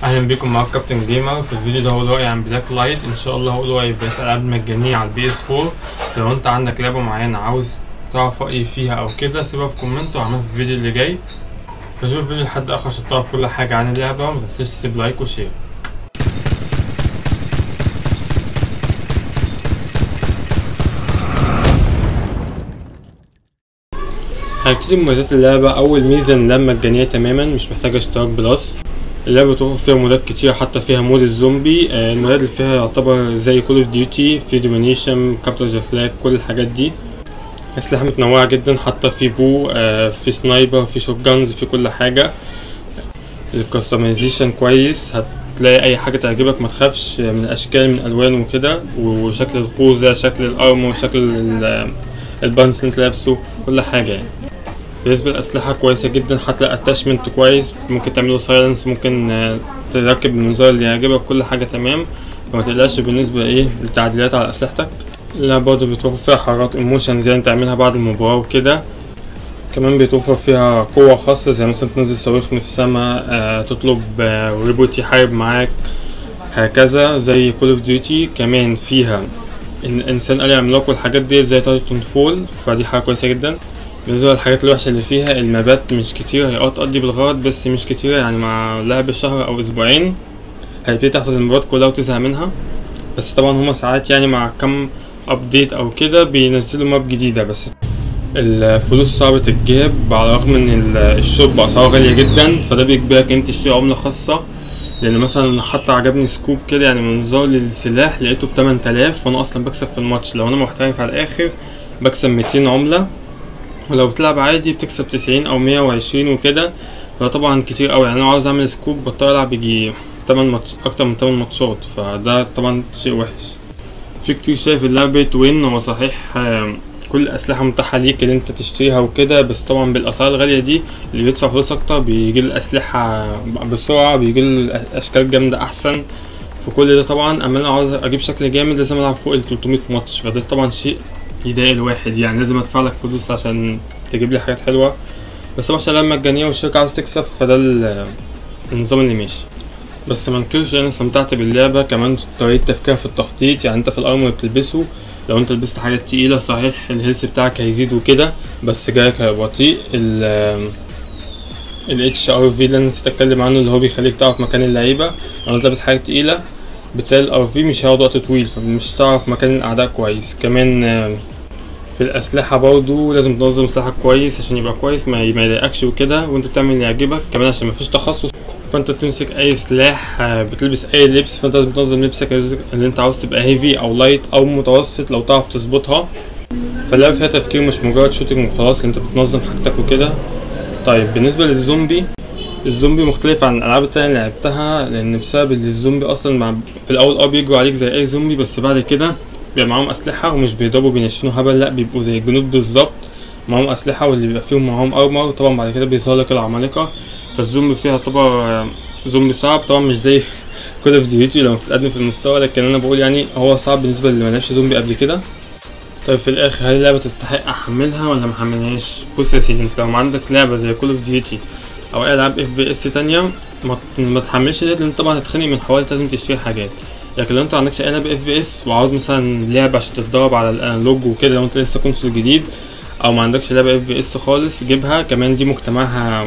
اهلا بيكم معاك كابتن جيمر في الفيديو ده هقول رايي عن بلاك لايت ان شاء الله هقول رايي في الالعاب المجانيه على البي اس 4 لو انت عندك لعبه معينه عاوز تعرف رايي فيها او كده سيبها في كومنت واعملها في الفيديو اللي جاي فشوف الفيديو لحد اخر عشان تعرف كل حاجه عن اللعبه وما تنساش تسيب لايك وشير هنبتدي بمميزات اللعبة أول ميزة إن اللعبة مجانية تماما مش محتاجة اشتراك بلس اللعبة بتوفر فيها مودات كتير حتى فيها مود الزومبي آه، المودات اللي فيها يعتبر زي كول اوف ديوتي في دومينيشن كابتر ذا فلاج كل الحاجات دي أسلحة متنوعة جدا حتى في بو آه، في سنايبر في شوت جانز في كل حاجة الكستمايزيشن كويس هتلاقي أي حاجة تعجبك ما تخافش من الأشكال من الألوان وكده وشكل الخوذة شكل الأرمور شكل ال- البانس اللي انت لابسه كل حاجة يعني بالنسبة للأسلحة كويسة جدا هتلاقي اتاشمنت كويس ممكن تعمله سايلنس ممكن آه، تركب المنظار اللي يعجبك كل حاجة تمام فما تقلقش بالنسبة ايه للتعديلات على أسلحتك لا برضه بيتوفر فيها حركات ايموشن زي انت تعملها بعد المباراة وكده كمان بيتوفر فيها قوة خاصة زي مثلا تنزل صواريخ من السماء آه تطلب آه ريبوت يحارب معاك هكذا زي كول اوف ديوتي كمان فيها إن إنسان آلي عملاق والحاجات دي زي تايتن فول فدي حاجة كويسة جدا بالنسبة للحاجات الوحشة اللي فيها المابات مش كتير هي اه تقضي بالغرض بس مش كتير يعني مع لعب شهر أو أسبوعين هتبتدي تحفظ المابات كلها وتزهق منها بس طبعا هما ساعات يعني مع كم أبديت أو كده بينزلوا ماب جديدة بس الفلوس صعبة تتجاب على الرغم ان ال- الشوب بأسعاره غالية جدا فده بيجبرك انت تشتري عملة خاصة لان مثلا حتى عجبني سكوب كده يعني منظار للسلاح لقيته ب 8000 وانا اصلا بكسب في الماتش لو انا محترف على الاخر بكسب 200 عملة ولو بتلعب عادي بتكسب 90 او 120 وكده فطبعا كتير قوي يعني انا عاوز اعمل سكوب بضطر العب يجي 8 ماتش اكتر من 8 ماتشات فده طبعا شيء وحش في كتير شايف اللعبة وين هو صحيح آم، كل الأسلحة متاحة ليك اللي انت تشتريها وكده بس طبعا بالأسعار الغالية دي اللي بيدفع فلوس أكتر بيجي الأسلحة بسرعة بيجي الأشكال جامدة أحسن فكل ده طبعا أما أنا عاوز أجيب شكل جامد لازم ألعب فوق ال 300 ماتش فده طبعا شيء يضايق الواحد يعني لازم أدفع لك فلوس عشان تجيب لي حاجات حلوة بس طبعا عشان اللعبة مجانية والشركة عاوز تكسب فده ال- النظام اللي ماشي بس ما انكرش انا استمتعت باللعبة كمان طريقة تفكيرها في التخطيط يعني انت في الارمر اللي بتلبسه لو انت لبست حاجات تقيلة صحيح الهيلث بتاعك هيزيد وكده بس جايك هيبقى بطيء ال ال اتش ار في اللي انا نسيت اتكلم عنه اللي هو بيخليك تعرف مكان اللعيبة لو انت لابس حاجة تقيلة بالتالي الار في مش هيقعد وقت طويل فمش هتعرف مكان الاعداء كويس كمان آم، في الأسلحة برضو لازم تنظم سلاحك كويس عشان يبقى كويس ما ما يضايقكش وكده وانت بتعمل اللي يعجبك كمان عشان مفيش تخصص فانت تمسك اي سلاح آه، بتلبس اي لبس فانت لازم تنظم لبسك اللي انت عاوز تبقى هيفي او لايت او متوسط لو تعرف تظبطها فاللعبة فيها تفكير مش مجرد شوتنج وخلاص انت بتنظم حاجتك وكده طيب بالنسبة للزومبي الزومبي مختلف عن الالعاب التانية اللي لعبتها لان بسبب ان الزومبي اصلا مع في الاول اه بيجروا عليك زي اي زومبي بس بعد كده بيبقى معاهم اسلحة ومش بيضربوا بينشنوا هبل لا بيبقوا زي الجنود بالظبط معاهم اسلحة واللي بيبقى فيهم معاهم ارمر طبعا بعد كده بيظهر لك العمالقة فالزومبي فيها يعتبر آه، زومبي صعب طبعا مش زي كول اوف ديوتي لو بتتقدم في المستوى لكن انا بقول يعني هو صعب بالنسبة اللي ملعبش زومبي قبل كده طيب في الاخر هل اللعبة تستحق احملها ولا محملهاش بص يا سيدي انت لو عندك لعبة زي كول اوف ديوتي او اي العاب اف بي اس تانية ما ما تحملش ديت لان طبعا هتتخانق من حوالي لازم تشتري حاجات لكن لو انت عندكش اي لعبة اف بي اس وعاوز مثلا لعبة عشان تتدرب على الانالوج وكده لو انت لسه كونسول جديد او ما عندكش لعبة اف بي اس خالص جيبها كمان دي مجتمعها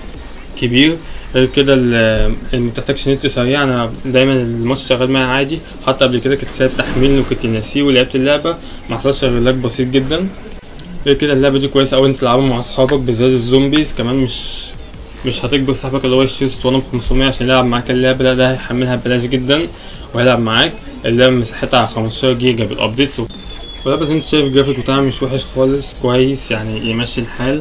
كبير غير كده ال- اللي مبتحتاجش نت سريع انا دايما الماتش شغال معايا عادي حتى قبل كده كنت ساعة تحميل وكنت ناسيه ولعبت اللعبة ما حصلش غير لاج بسيط جدا غير كده اللعبة دي كويسة أوي انت تلعبها مع اصحابك بالذات الزومبيز كمان مش مش هتجبر صاحبك اللي هو يشتري اسطوانة ب 500 عشان يلعب معاك اللعبة لا ده هيحملها ببلاش جدا وهيلعب معاك اللعبة مساحتها على 15 جيجا بالابديتس ولعبة زي ما انت شايف الجرافيك بتاعها مش وحش خالص كويس يعني يمشي الحال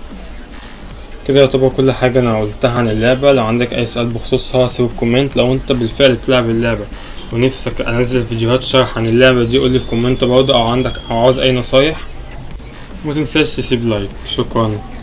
كده يعتبر كل حاجة أنا قلتها عن اللعبة لو عندك أي سؤال بخصوصها سيبه في كومنت لو أنت بالفعل بتلعب اللعبة ونفسك أنزل فيديوهات شرح عن اللعبة دي قولي في كومنت برضه أو عندك أو عاوز أي نصايح متنساش تسيب لايك شكرا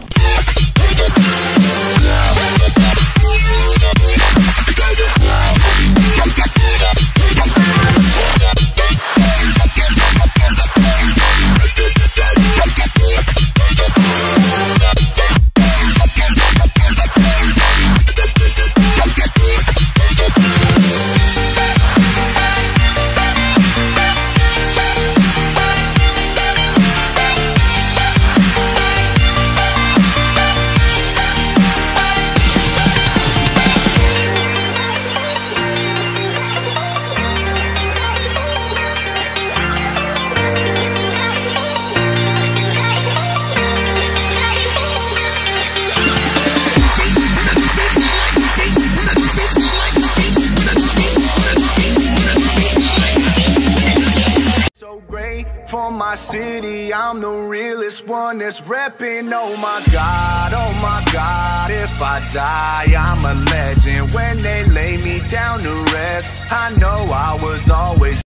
on my city, I'm the realest one that's repping. Oh my god, oh my god, if I die, I'm a legend. When they lay me down to rest, I know I was always.